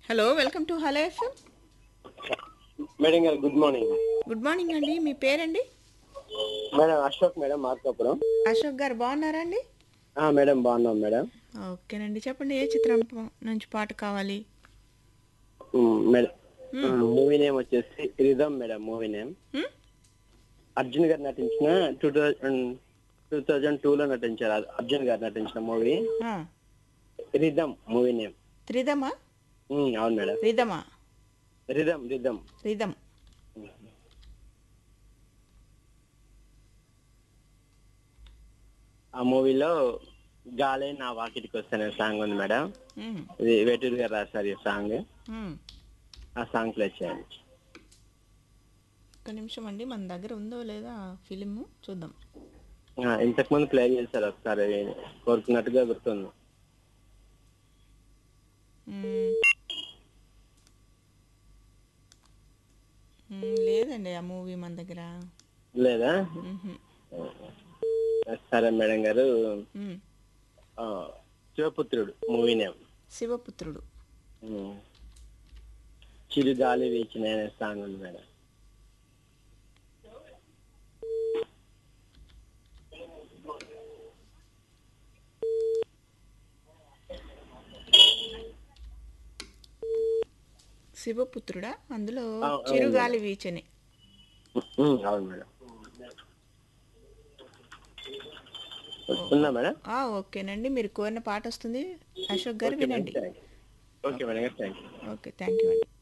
Hello welcome to hello FM madam గారు good morning good morning అండి మీ పేరండి మేడం అశోక్ మేడం మార్కాపురం అశోక్ గారు బాగున్నారా అండి ఆ, మేడం బాగున్నాం మేడం ఓకేనండి చెప్పండి ఏ చిత్రం ప- నుంచి పాట కావాలి ఉమ్, మేడం మూవీ నేమ్ వచ్చేసి Rhythm madam movie name hmm? Arjun గారు నటించిన two thousand two thousand two లో నటించారు అర్- అర్జున్ గారు నటించిన మూవీ ఆ, రిధమ్ మూవీ నేమ్ త్రిదమా ఉమ్, అవును మేడం రిదమా రిధమ్ రిధమ్ రిదమ్ ఆ మూవీలో గాలే నా వాకిటికి వస్తానే సాంగ్ ఉంది మేడం హ్మ్, ఇది వేటూరు గారు రాశారు ఈ సాంగ్ హ్మ్. ఆ సాంగ్ ప్లే చేయండి ఒక్క నిమిషం అండి మన దగ్గర ఉందో లేదా ఫిలిము చూద్దాం ఆ, ఇంతకు ముందు ప్లే చేశారు ఒకసారి కోరుకున్నట్టుగా గుర్తుంది హ్మ్. హ్మ్, లేదండి ఆ మూవీ మన దగ్గర లేదా మ్హూ. సరే మేడం గారు హ్మ్. ఆ, శివపుత్రుడు మూవీ నేమ్ శివపుత్రుడు చిరుగాలి వీచిన అనే సాంగ్ ఉంది మేడం శివపుత్రుడా అందులో ఆ, అవును చిరుగాలి వీచని ఉమ్, అవును మేడం ఉందా మేడం ఆ, ఓకేనండి మీరు కోరిన పాట వస్తుంది అశోక్ గారు వినండి ఓకే మేడం గారు thank you okay thank you అండి